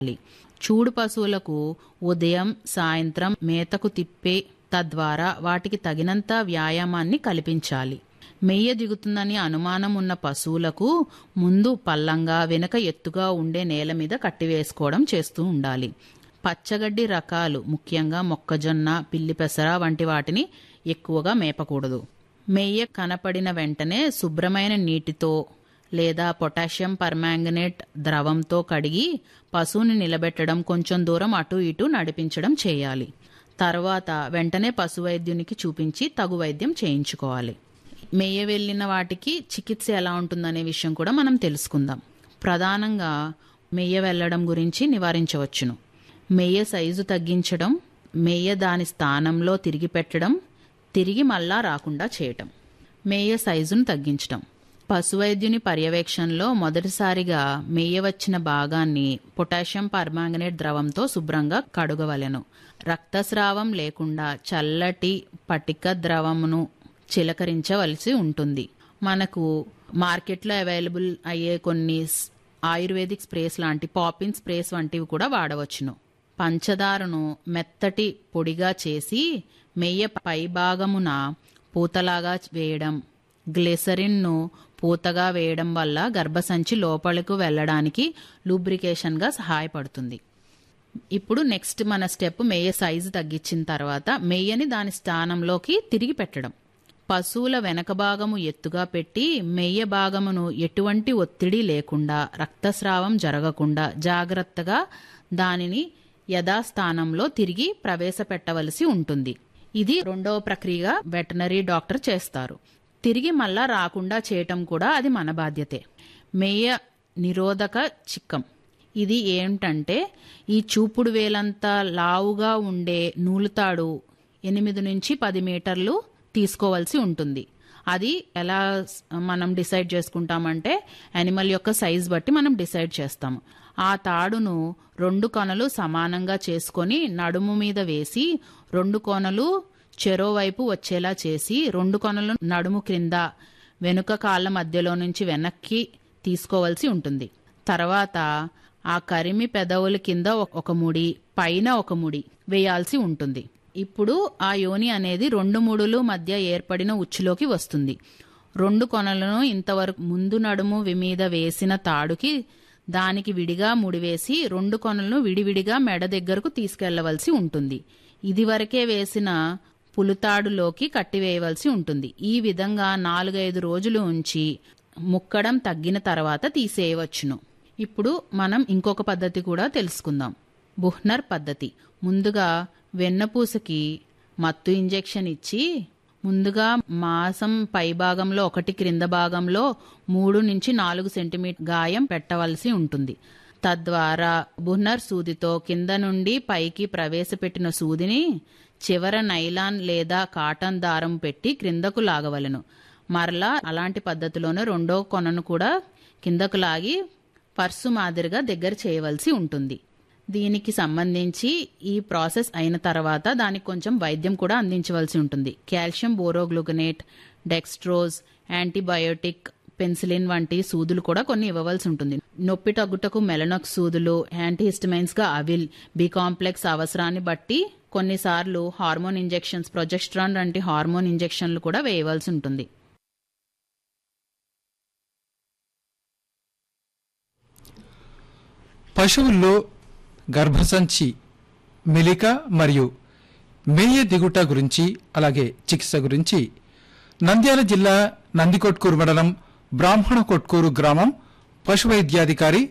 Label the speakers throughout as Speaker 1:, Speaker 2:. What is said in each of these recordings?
Speaker 1: చూడు పశువులకు ఉదయం సాయంత్రం మేతకు తిప్పే తద్వారా వాటికి తగినంత వ్యాయామాన్ని కల్పించాలి మెయ్య దిగుతుందని అనుమానం ఉన్న పశువులకు ముందు పల్లంగా వెనుక ఎత్తుగా ఉండే నేల మీద కట్టివేసుకోవడం చేస్తూ ఉండాలి పచ్చగడ్డి రకాలు ముఖ్యంగా మొక్కజొన్న పిల్లి పెసర వంటి వాటిని ఎక్కువగా మేపకూడదు మెయ్య కనపడిన వెంటనే శుభ్రమైన నీటితో లేదా పొటాషియం పర్మాంగనేట్ ద్రవంతో కడిగి పశువుని నిలబెట్టడం కొంచెం దూరం అటు ఇటు నడిపించడం చేయాలి తర్వాత వెంటనే పశు వైద్యునికి చూపించి తగు వైద్యం చేయించుకోవాలి మేయ వెళ్ళిన వాటికి చికిత్స ఎలా ఉంటుందనే విషయం కూడా మనం తెలుసుకుందాం ప్రధానంగా మేయ వెళ్ళడం గురించి నివారించవచ్చును మేయ సైజు తగ్గించడం మేయ దాని స్థానంలో తిరిగి పెట్టడం తిరిగి మళ్ళా రాకుండా చేయటం మేయ సైజును తగ్గించడం పశువైద్యుని పర్యవేక్షణలో మొదటిసారిగా మేయవచ్చిన భాగాన్ని పొటాషియం పర్మాంగనేట్ ద్రవంతో శుభ్రంగా కడుగవలెను రక్తస్రావం లేకుండా చల్లటి పటిక ద్రవమును చిలకరించవలసి ఉంటుంది మనకు మార్కెట్లో అవైలబుల్ అయ్యే కొన్ని స్- ఆయుర్వేదిక్ స్ప్రేస్ లాంటి పాపిన్ స్ప్రేస్ వంటివి కూడా వాడవచ్చును పంచదారను మెత్తటి పొడిగా చేసి మెయ్య పైభాగమున పూతలాగా వేయడం గ్లిసరిన్ను పూతగా వేయడం వల్ల గర్భసంచి లోపలకు వెళ్ళడానికి లూబ్రికేషన్గా సహాయపడుతుంది ఇప్పుడు నెక్స్ట్ మన స్టెప్ మేయ సైజు తగ్గించిన తర్వాత మెయ్యని దాని స్థానంలోకి తిరిగి పెట్టడం పశువుల వెనక భాగము ఎత్తుగా పెట్టి మెయ్య భాగమును ఎటువంటి ఒత్తిడి లేకుండా రక్తస్రావం జరగకుండా జాగ్రత్తగా దానిని యథాస్థానంలో తిరిగి ప్రవేశపెట్టవలసి ఉంటుంది ఇది రెండవ ప్రక్రియగా వెటనరీ డాక్టర్ చేస్తారు తిరిగి మళ్ళా రాకుండా చేయటం కూడా అది మన బాధ్యతే మేయ నిరోధక చిక్కం ఇది ఏంటంటే ఈ చూపుడు వేలంత లావుగా ఉండే నూలుతాడు ఎనిమిది నుంచి పది మీటర్లు తీసుకోవాల్సి ఉంటుంది అది ఎలా స్- మనం డిసైడ్ చేసుకుంటామంటే యానిమల్ యొక్క సైజ్ బట్టి మనం డిసైడ్ చేస్తాము ఆ తాడును రెండు కొనలు సమానంగా చేసుకొని నడుము మీద వేసి రెండు కొనలు చెరో వైపు వచ్చేలా చేసి రెండు కొనలు నడుము క్రింద వెనుక కాళ్ళ మధ్యలో నుంచి వెనక్కి తీసుకోవాల్సి ఉంటుంది తర్వాత ఆ కరిమి పెదవుల కింద ఒక- ఒక ముడి పైన ఒక ముడి వేయాల్సి ఉంటుంది ఇప్పుడు ఆ యోని అనేది రెండు ముడులు మధ్య ఏర్పడిన ఉచ్చులోకి వస్తుంది రెండు కొనలను ఇంతవరకు ముందు నడుము వి- మీద వేసిన తాడుకి దానికి విడిగా ముడివేసి రెండు కొనలను విడివిడిగా మెడ దగ్గరకు తీసుకెళ్లవలసి ఉంటుంది ఇదివరకే వేసిన పులుతాడులోకి కట్టివేయవలసి ఉంటుంది ఈ విధంగా నాలుగైదు రోజులు ఉంచి ముక్కడం తగ్గిన తర్వాత తీసేయవచ్చును ఇప్పుడు మనం ఇంకొక పద్ధతి కూడా తెలుసుకుందాం బుహ్నర్ పద్ధతి ముందుగా వెన్నపూసకి మత్తు ఇంజెక్షన్ ఇచ్చి ముందుగా మాసం పైభాగంలో ఒకటి క్రింద భాగంలో మూడు నుంచి నాలుగు సెంటీమీటర్ గాయం పెట్టవలసి ఉంటుంది తద్వారా బుహ్నర్ సూదితో కింద నుండి పైకి ప్రవేశపెట్టిన సూదిని చివర నైలాన్ లేదా కాటన్ దారం పెట్టి క్రిందకు లాగవలెను మరలా అలాంటి పద్ధతిలోనే రెండో కొనను కూడా కిందకు లాగి పర్సు మాదిరిగా దగ్గర చేయవలసి ఉంటుంది దీనికి సంబంధించి ఈ ప్రాసెస్ అయిన తర్వాత దానికి కొంచెం వైద్యం కూడా అందించవలసి ఉంటుంది calcium borogluconate dextrose antibiotic penicillin వంటి సూదులు కూడా కొన్ని ఇవ్వవలసి ఉంటుంది నొప్పి తగ్గుటకు మెలనొక్ సూదులు యాంటీహిస్టమైన్స్ గా అవిల్ బి కాంప్లెక్స్ అవసరాన్ని బట్టి కొన్నిసార్లు హార్మోన్ ఇంజెక్షన్స్ ప్రొజెస్ట్రాన్ వంటి హార్మోన్ ఇంజెక్షన్లు కూడా వేయవలసి ఉంటుంది
Speaker 2: పశువుల్లో గర్భసంచి మెలిక మరియు మేయ దిగుట గురించి అలాగే చికిత్స గురించి నంద్యాల జిల్లా నందికొట్కూరు మండలం బ్రాహ్మణ కొట్కూరు గ్రామం పశువైద్యాధికారి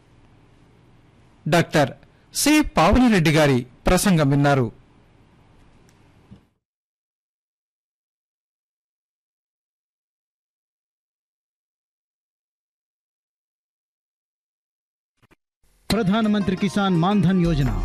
Speaker 2: డాక్టర్ సి పావనిరెడ్డి గారి ప్రసంగం విన్నారు
Speaker 3: ప్రధానమంత్రి కిసాన్ మాన్ధన్ యోజన